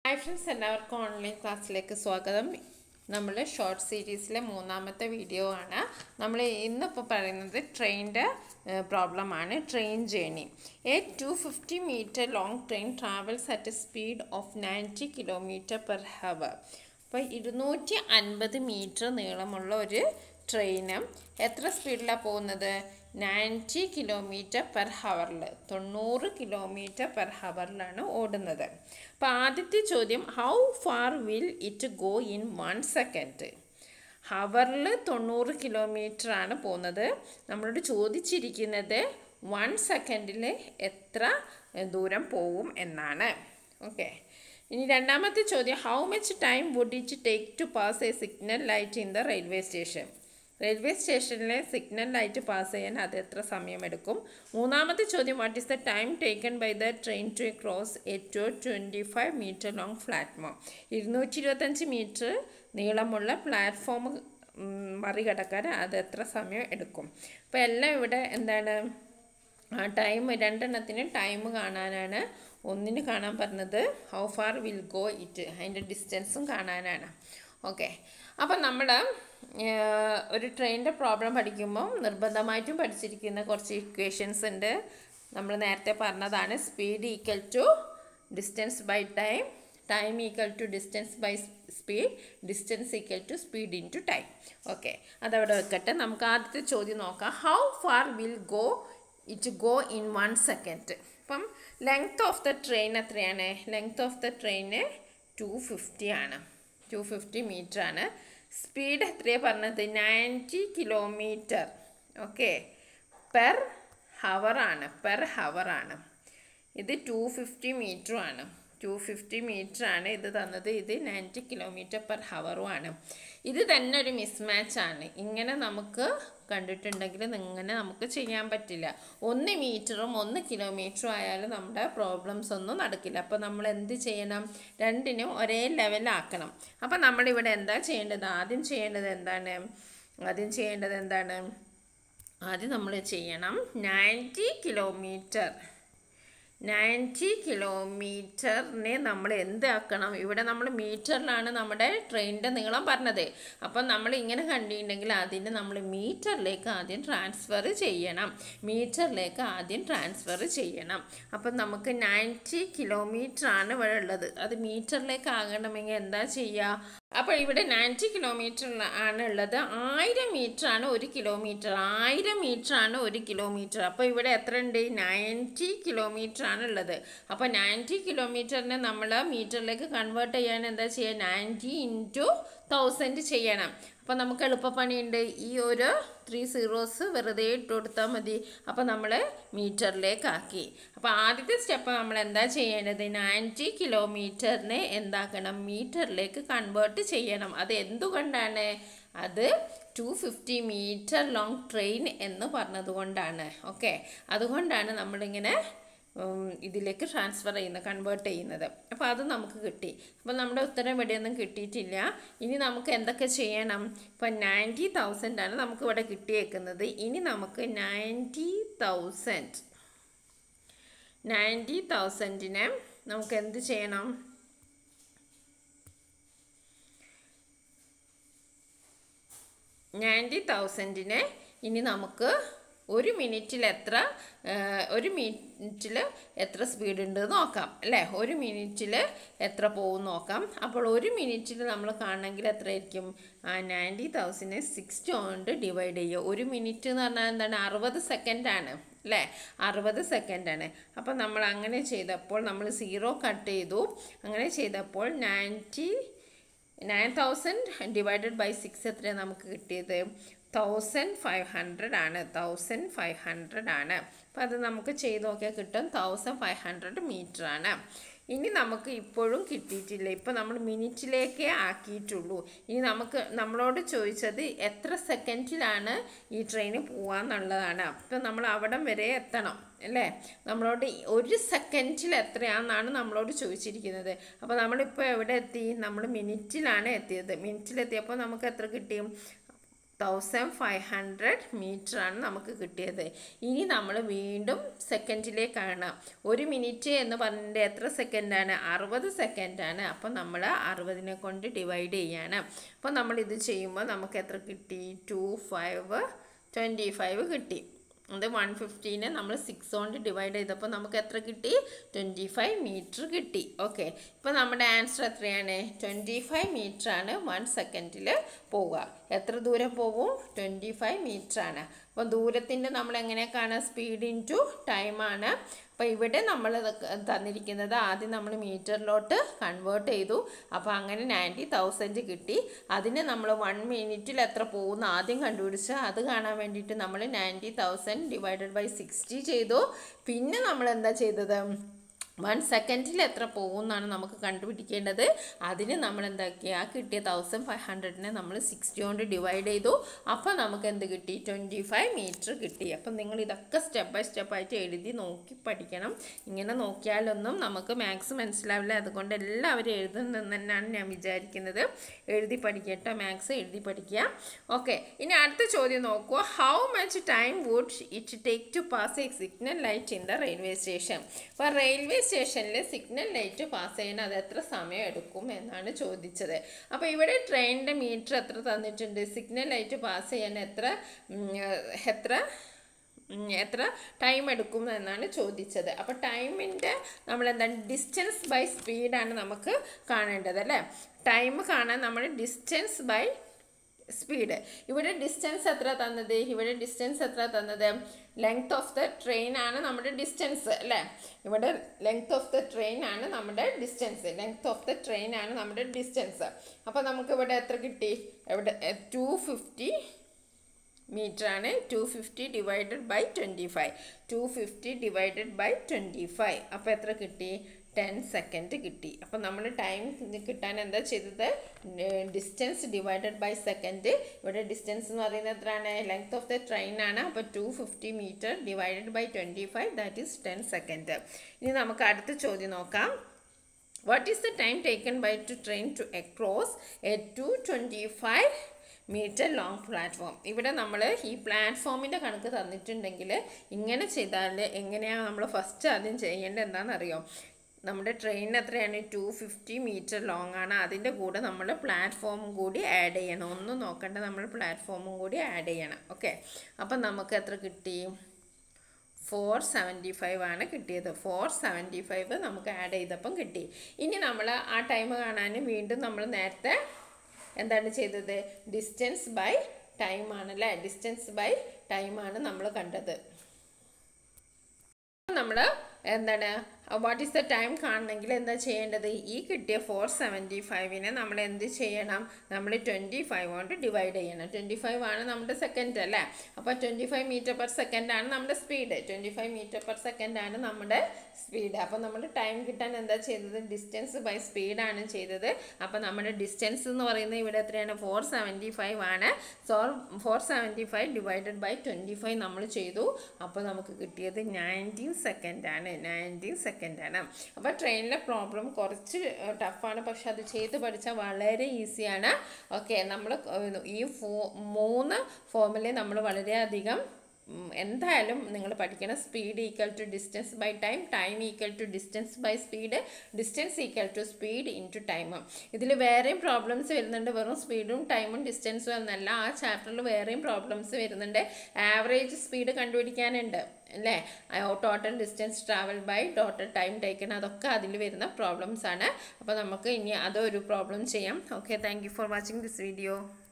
hi friends എല്ലാവർക്കും online ക്ലാസ്സിലേക്ക് സ്വാഗതം നമ്മൾ ഷോർട്ട് സീരീസിലെ മൂന്നാമത്തെ വീഡിയോ ആണ് നമ്മൾ ഇന്നിപ്പോൾ പറയുന്നത് ട്രെയിനിൻ്റെ പ്രോബ്ലമാണ് train journey a two fifty metre long train travels at a speed of ninety kilometre per hour അപ്പോൾ ഇരുന്നൂറ്റി അൻപത് മീറ്റർ നീളമുള്ള ഒരു ട്രെയിന് എത്ര സ്പീഡിലാണ് പോകുന്നത് നയൻറ്റി കിലോമീറ്റർ പെർ ഹവറിൽ തൊണ്ണൂറ് കിലോമീറ്റർ പെർ ഹവറിലാണ് ഓടുന്നത് അപ്പോൾ ആദ്യത്തെ ചോദ്യം how far will it go in one second ഹവറിൽ തൊണ്ണൂറ് കിലോമീറ്റർ ആണ് പോകുന്നത് നമ്മളോട് ചോദിച്ചിരിക്കുന്നത് വൺ സെക്കൻഡിൽ എത്ര ദൂരം പോവും എന്നാണ് ഓക്കെ ഇനി രണ്ടാമത്തെ ചോദ്യം how much time would it take to pass a signal light in the railway station railway സ്റ്റേഷനിലെ സിഗ്നൽ ലൈറ്റ് പാസ് ചെയ്യാൻ അത് എത്ര സമയമെടുക്കും മൂന്നാമത്തെ ചോദ്യം what is the time taken by the train to cross a two twenty five metre long platform ഇരുന്നൂറ്റി ഇരുപത്തഞ്ച് metre നീളമുള്ള പ്ലാറ്റ്ഫോം മറികടക്കാൻ അത് എത്ര സമയം എടുക്കും അപ്പോൾ എല്ലാം ഇവിടെ എന്താണ് ടൈം രണ്ടെണ്ണത്തിന് ടൈം കാണാനാണ് ഒന്നിന് കാണാൻ പറഞ്ഞത് how far will go it അതിൻ്റെ ഡിസ്റ്റൻസും കാണാനാണ് ഓക്കെ അപ്പം നമ്മൾ ഒരു ട്രെയിനിൻ്റെ പ്രോബ്ലം പഠിക്കുമ്പോൾ നിർബന്ധമായിട്ടും പഠിച്ചിരിക്കുന്ന കുറച്ച് ഇക്വേഷൻസ് ഉണ്ട് നമ്മൾ നേരത്തെ പറഞ്ഞതാണ് speed equal to distance by time time equal to distance by speed distance equal to speed into time ടൈം ഓക്കെ അതവിടെ വെക്കട്ടെ നമുക്ക് ആദ്യത്തെ ചോദ്യം നോക്കാം how far will go it go in one second അപ്പം ലെങ്ത് ഓഫ് ദ ട്രെയിൻ എത്രയാണ് length of the train two fifty ആണ് ടു ഫിഫ്റ്റി മീറ്റർ ആണ് സ്പീഡ് എത്രയാണ് പറഞ്ഞത് നയൻറ്റി കിലോമീറ്റർ ഓക്കെ പെർ ഹവറാണ് പെർ ഹവറാണ് ഇത് ടു ഫിഫ്റ്റി മീറ്ററും ആണ് ടു ഫിഫ്റ്റി മീറ്റർ ആണ് ഇത് തന്നത് ഇത് നയൻറ്റി കിലോമീറ്റർ പെർ ഹവറുമാണ് ഇത് തന്നെ ഒരു മിസ്മാച്ച് ആണ് ഇങ്ങനെ നമുക്ക് കണ്ടിട്ടുണ്ടെങ്കിൽ ഇങ്ങനെ നമുക്ക് ചെയ്യാൻ പറ്റില്ല ഒന്ന് മീറ്ററും ഒന്ന് കിലോമീറ്ററും ആയാലും നമ്മുടെ പ്രോബ്ലംസ് ഒന്നും നടക്കില്ല അപ്പോൾ നമ്മൾ എന്ത് ചെയ്യണം രണ്ടിനും ഒരേ ലെവലാക്കണം അപ്പോൾ നമ്മളിവിടെ എന്താ ചെയ്യേണ്ടത് ആദ്യം ചെയ്യേണ്ടത് എന്താണ് ആദ്യം ചെയ്യേണ്ടത് എന്താണ് ആദ്യം നമ്മൾ ചെയ്യണം നയൻറ്റി കിലോമീറ്റർ നയൻറ്റി കിലോമീറ്ററിനെ നമ്മൾ എന്താക്കണം ഇവിടെ നമ്മൾ മീറ്ററിലാണ് നമ്മുടെ ട്രെയിനിൻ്റെ നീളം പറഞ്ഞത് അപ്പം നമ്മൾ ഇങ്ങനെ കണ്ടിട്ടുണ്ടെങ്കിൽ അതിന് നമ്മൾ മീറ്ററിലേക്ക് ആദ്യം ട്രാൻസ്ഫർ ചെയ്യണം മീറ്ററിലേക്ക് ആദ്യം ട്രാൻസ്ഫർ ചെയ്യണം അപ്പം നമുക്ക് നയൻറ്റി കിലോമീറ്റർ ആണ് ഇവിടെ ഉള്ളത് അത് മീറ്ററിലേക്ക് ആകണമെങ്കിൽ എന്താ ചെയ്യുക അപ്പോൾ ഇവിടെ നയൻറ്റി കിലോമീറ്റർ ആണ് ഉള്ളത് ആയിരം മീറ്റർ ആണ് ഒരു കിലോമീറ്റർ ആയിരം മീറ്റർ ആണ് ഒരു കിലോമീറ്റർ അപ്പോൾ ഇവിടെ എത്ര ഉണ്ട് നയൻറ്റി കിലോമീറ്റർ ആണ് ഉള്ളത് അപ്പോൾ നയൻറ്റി കിലോമീറ്ററിനെ നമ്മൾ മീറ്ററിലേക്ക് കൺവേർട്ട് ചെയ്യാൻ എന്താ ചെയ്യുക നയൻറ്റി ഇൻറ്റു തൗസൻഡ് ചെയ്യണം അപ്പോൾ നമുക്ക് എളുപ്പപ്പണിയുണ്ട് ഈ ഒരു ത്രീ സീറോസ് വെറുതെ ഇട്ട് കൊടുത്താൽ മതി അപ്പോൾ നമ്മൾ മീറ്ററിലേക്ക് ആക്കി അപ്പോൾ ആദ്യത്തെ സ്റ്റെപ്പ് നമ്മൾ എന്താ ചെയ്യേണ്ടത് നയൻറ്റി കിലോമീറ്ററിനെ എന്താക്കണം മീറ്ററിലേക്ക് കൺവേർട്ട് ചെയ്യണം അത് എന്തുകൊണ്ടാണ് അത് two fifty metre long train എന്ന് പറഞ്ഞതുകൊണ്ടാണ് ഓക്കെ അതുകൊണ്ടാണ് നമ്മളിങ്ങനെ ഇതിലേക്ക് ട്രാൻസ്ഫർ ചെയ്യുന്നത് കൺവേർട്ട് ചെയ്യുന്നത് അപ്പോൾ അത് നമുക്ക് കിട്ടി അപ്പോൾ നമ്മുടെ ഉത്തരം ഇവിടെയൊന്നും കിട്ടിയിട്ടില്ല ഇനി നമുക്ക് എന്തൊക്കെ ചെയ്യണം ഇപ്പോൾ നയൻറ്റി തൗസൻഡ് ആണ് നമുക്ക് ഇവിടെ കിട്ടിയേക്കുന്നത് ഇനി നമുക്ക് നയൻറ്റി തൗസൻഡ് നയൻറ്റി തൗസൻഡിനെ നമുക്ക് എന്ത് ചെയ്യണം നയൻറ്റി തൗസൻഡിനെ ഇനി നമുക്ക് ഒരു മിനിറ്റിൽ എത്ര ഒരു മിനിറ്റിൽ എത്ര സ്പീഡ് ഉണ്ട് നോക്കാം അല്ലേ ഒരു മിനിറ്റിൽ എത്ര പോകും നോക്കാം അപ്പോൾ ഒരു മിനിറ്റിൽ നമ്മൾ കാണണമെങ്കിൽ എത്രയായിരിക്കും ആ നയൻറ്റി തൗസൻഡ് സിക്സ്റ്റി കൊണ്ട് ഡിവൈഡ് ചെയ്യുക ഒരു മിനിറ്റ് എന്ന് പറഞ്ഞാൽ എന്താണ് അറുപത് സെക്കൻഡാണ് അല്ലേ അറുപത് സെക്കൻഡാണ് അപ്പോൾ നമ്മൾ അങ്ങനെ ചെയ്തപ്പോൾ നമ്മൾ സീറോ കട്ട് ചെയ്തു അങ്ങനെ ചെയ്തപ്പോൾ ninety nine thousand divided by six എത്രയാണ് നമുക്ക് കിട്ടിയത് തൗസൻഡ് ഫൈവ് ഹൺഡ്രഡ് ആണ് തൗസൻഡ് ഫൈവ് ഹൺഡ്രഡ് ആണ് അപ്പോൾ അത് നമുക്ക് ചെയ്ത് നോക്കിയാൽ കിട്ടും തൗസൻഡ് ഫൈവ് ഹൺഡ്രഡ് മീറ്റർ ആണ് ഇനി നമുക്ക് ഇപ്പോഴും കിട്ടിയിട്ടില്ല ഇപ്പോൾ നമ്മൾ മിനിറ്റിലേക്കേ ആക്കിയിട്ടുള്ളൂ ഇനി നമുക്ക് നമ്മളോട് ചോദിച്ചത് എത്ര സെക്കൻഡിലാണ് ഈ ട്രെയിന് പോകാമെന്നുള്ളതാണ് അപ്പം നമ്മൾ അവിടം വരെ എത്തണം അല്ലേ നമ്മളോട് ഒരു സെക്കൻഡിൽ എത്രയാണെന്നാണ് നമ്മളോട് ചോദിച്ചിരിക്കുന്നത് അപ്പോൾ നമ്മളിപ്പോൾ എവിടെ എത്തി നമ്മൾ മിനിറ്റിലാണ് എത്തിയത് മിനിറ്റിലെത്തിയപ്പോൾ നമുക്ക് എത്ര കിട്ടി തൗസൻഡ് ഫൈവ് ഹൺഡ്രഡ് മീറ്ററാണ് നമുക്ക് കിട്ടിയത് ഇനി നമ്മൾ വീണ്ടും സെക്കൻഡിലേക്കാണ് ഒരു മിനിറ്റ് എന്ന് പറഞ്ഞിട്ട് എത്ര സെക്കൻഡാണ് അറുപത് സെക്കൻഡാണ് അപ്പോൾ നമ്മൾ അറുപതിനെ കൊണ്ട് ഡിവൈഡ് ചെയ്യാണ് അപ്പോൾ നമ്മൾ ഇത് ചെയ്യുമ്പോൾ നമുക്ക് എത്ര കിട്ടി ടു ഫൈവ് ട്വൻറ്റി ഫൈവ് കിട്ടി അത് വൺ ഫിഫ്റ്റീനെ നമ്മൾ സിക്സ് കൊണ്ട് ഡിവൈഡ് ചെയ്തപ്പോൾ നമുക്ക് എത്ര കിട്ടി ട്വൻറ്റി ഫൈവ് മീറ്റർ കിട്ടി ഓക്കെ ഇപ്പോൾ നമ്മുടെ ആൻസർ എത്രയാണ് ട്വൻറ്റി ഫൈവ് മീറ്ററാണ് വൺ സെക്കൻഡിൽ പോവുക എത്ര ദൂരം പോകും ട്വൻറ്റി ഫൈവ് മീറ്ററാണ് അപ്പോൾ ദൂരത്തിൻ്റെ നമ്മൾ എങ്ങനെ കാണാം സ്പീഡ് ഇൻ ടു ടൈമാണ് അപ്പോൾ ഇവിടെ നമ്മൾ തന്നിരിക്കുന്നത് ആദ്യം നമ്മൾ മീറ്ററിലോട്ട് കൺവേർട്ട് ചെയ്തു അപ്പോൾ അങ്ങനെ നയൻറ്റി തൗസൻഡ് കിട്ടി അതിന് നമ്മൾ വൺ മിനിറ്റിൽ എത്ര പോകുന്ന ആദ്യം കണ്ടുപിടിച്ച് അത് കാണാൻ വേണ്ടിയിട്ട് നമ്മൾ ninety thousand divided by sixty ചെയ്തു പിന്നെ നമ്മൾ എന്താ ചെയ്തത് വൺ സെക്കൻഡിൽ എത്ര പോകുമെന്നാണ് നമുക്ക് കണ്ടുപിടിക്കേണ്ടത് അതിന് നമ്മൾ എന്താക്കി ആ കിട്ടിയ തൗസൻഡ് ഫൈവ് ഹൺഡ്രഡിനെ നമ്മൾ സിക്സ്റ്റി കൊണ്ട് ഡിവൈഡ് ചെയ്തു അപ്പോൾ നമുക്ക് എന്ത് കിട്ടി ട്വൻറ്റി ഫൈവ് മീറ്റർ കിട്ടി അപ്പം നിങ്ങൾ ഇതൊക്കെ സ്റ്റെപ്പ് ബൈ സ്റ്റെപ്പായിട്ട് എഴുതി നോക്കി പഠിക്കണം ഇങ്ങനെ നോക്കിയാലൊന്നും നമുക്ക് മാത്സ് മനസ്സിലാവില്ല അതുകൊണ്ട് എല്ലാവരും എഴുതുന്നെന്ന് തന്നെയാണ് ഞാൻ വിചാരിക്കുന്നത് എഴുതി പഠിക്കട്ടോ മാത്സ് എഴുതി പഠിക്കുക ഓക്കെ ഇനി അടുത്ത ചോദ്യം നോക്കുക how much time would it take to pass a signal light in the railway station അപ്പോൾ റെയിൽവേ സ്റ്റേഷനിൽ സിഗ്നൽ ലൈറ്റ് പാസ് ചെയ്യാൻ അത് എത്ര സമയം എടുക്കും എന്നാണ് ചോദിച്ചത് അപ്പോൾ ഇവിടെ ട്രെയിനിൻ്റെ മീറ്റർ എത്ര തന്നിട്ടുണ്ട് സിഗ്നൽ ലൈറ്റ് പാസ് ചെയ്യാൻ എത്ര ഉം, എത്ര ഉം, എത്ര ടൈം എടുക്കും എന്നാണ് ചോദിച്ചത് അപ്പോൾ ടൈമിൻ്റെ നമ്മൾ എന്താണ് ഡിസ്റ്റൻസ് ബൈ സ്പീഡാണ് നമുക്ക് കാണേണ്ടത് അല്ലേ ടൈം കാണാൻ നമ്മൾ ഡിസ്റ്റൻസ് ബൈ സ്പീഡ് ഇവിടെ ഡിസ്റ്റൻസ് എത്ര തന്നത് ഇവിടെ ഡിസ്റ്റൻസ് എത്ര തന്നത് ലെങ്ത് ഓഫ് ദ ട്രെയിൻ ആണ് നമ്മുടെ ഡിസ്റ്റൻസ് അല്ലേ ഇവിടെ ലെങ്ത് ഓഫ് ദ ട്രെയിൻ ആണ് നമ്മുടെ distance length of the train ആണ് നമ്മുടെ ഡിസ്റ്റൻസ് അപ്പോൾ നമുക്ക് ഇവിടെ എത്ര കിട്ടി ഇവിടെ ടു ഫിഫ്റ്റി മീറ്റർ ആണ് two fifty divided by twenty five two fifty divided by twenty five അപ്പോൾ എത്ര കിട്ടി ടെൻ സെക്കൻഡ് കിട്ടി അപ്പോൾ നമ്മൾ ടൈം കിട്ടാൻ എന്താ ചെയ്തത് ഡിസ്റ്റൻസ് ഡിവൈഡഡ് ബൈ സെക്കൻഡ് ഇവിടെ ഡിസ്റ്റൻസ് എന്ന് പറയുന്നത് എത്രയാണ് ലെങ്ത് ഓഫ് ദ ട്രെയിൻ ആണ് അപ്പോൾ two fifty metre divided by twenty five that is ten second ഇനി നമുക്ക് അടുത്ത ചോദ്യം നോക്കാം what is the time taken by to train to across a two twenty five metre long platform ഇവിടെ നമ്മൾ ഈ പ്ലാറ്റ്ഫോമിൻ്റെ കണക്ക് തന്നിട്ടുണ്ടെങ്കിൽ ഇങ്ങനെ ചെയ്താൽ എങ്ങനെയാണ് നമ്മൾ ഫസ്റ്റ് ആദ്യം ചെയ്യേണ്ടത് എന്താണെന്നറിയോ നമ്മുടെ ട്രെയിൻ എത്രയാണ് ടു ഫിഫ്റ്റി മീറ്റർ ലോങ് ആണ് അതിൻ്റെ കൂടെ നമ്മൾ പ്ലാറ്റ്ഫോമും കൂടി ആഡ് ചെയ്യണം ഒന്നും നോക്കണ്ട നമ്മൾ പ്ലാറ്റ്ഫോമും കൂടി ആഡ് ചെയ്യണം ഓക്കെ അപ്പം നമുക്ക് എത്ര കിട്ടി ഫോർ സെവൻറ്റി ഫൈവ് ആണ് കിട്ടിയത് ഫോർ സെവൻറ്റി ഫൈവ് നമുക്ക് ആഡ് ചെയ്തപ്പം കിട്ടി ഇനി നമ്മൾ ആ ടൈം കാണാൻ വീണ്ടും നമ്മൾ നേരത്തെ എന്താണ് ചെയ്തത് ഡിസ്റ്റൻസ് ബൈ ടൈം ആണല്ലേ ഡിസ്റ്റൻസ് ബൈ ടൈമാണ് നമ്മൾ കണ്ടത് നമ്മൾ എന്താണ് വാട്ട് ഈസ് ദ ടൈം കാണണമെങ്കിൽ എന്താ ചെയ്യേണ്ടത് ഈ കിട്ടിയ ഫോർ സെവൻറ്റി ഫൈവിനെ നമ്മൾ എന്ത് ചെയ്യണം നമ്മൾ ട്വൻറ്റി ഫൈവ് കൊണ്ട് ഡിവൈഡ് ചെയ്യണം ട്വൻറ്റി ഫൈവ് ആണ് നമ്മുടെ സെക്കൻഡ് അല്ലേ അപ്പോൾ twenty five metre per second ആണ് നമ്മുടെ speed twenty five metre per second ആണ് നമ്മുടെ സ്പീഡ് അപ്പോൾ നമ്മൾ ടൈം കിട്ടാൻ എന്താ ചെയ്തത് ഡിസ്റ്റൻസ് ബൈ സ്പീഡാണ് ചെയ്തത് അപ്പോൾ നമ്മുടെ ഡിസ്റ്റൻസ് എന്ന് പറയുന്നത് ഇവിടെ എത്രയാണ് ഫോർ സെവൻറ്റി ഫൈവ് ആണ് so four seventy five divided by twenty five നമ്മൾ ചെയ്തു അപ്പോൾ നമുക്ക് കിട്ടിയത് നയൻറ്റീൻ സെക്കൻഡ് ആണ് നയൻറ്റീൻ സെക്കൻഡ് ആണ് അപ്പോൾ ട്രെയിനിലെ പ്രോബ്ലം കുറച്ച് ടഫാണ് പക്ഷെ അത് ചെയ്ത് പഠിച്ചാൽ വളരെ ഈസിയാണ് ഓക്കെ നമ്മൾ ഈ ഫോ മൂന്ന് ഫോമിൽ നമ്മൾ വളരെയധികം ഉം, എന്തായാലും നിങ്ങൾ പഠിക്കണം speed equal to distance by time time equal to distance by speed distance equal to speed into time ടൈം ഇതിൽ വേറെയും പ്രോബ്ലംസ് വരുന്നുണ്ട് വെറും സ്പീഡും ടൈമും ഡിസ്റ്റൻസും എന്നല്ല ആ ചാപ്റ്ററിൽ വേറെയും പ്രോബ്ലംസ് വരുന്നുണ്ട് ആവറേജ് സ്പീഡ് കണ്ടുപിടിക്കാനുണ്ട് അല്ലേ total distance travel by total time taken അതൊക്കെ അതിൽ വരുന്ന പ്രോബ്ലംസ് ആണ് അപ്പോൾ നമുക്ക് ഇനി അതൊരു പ്രോബ്ലം ചെയ്യാം okay thank you for watching this video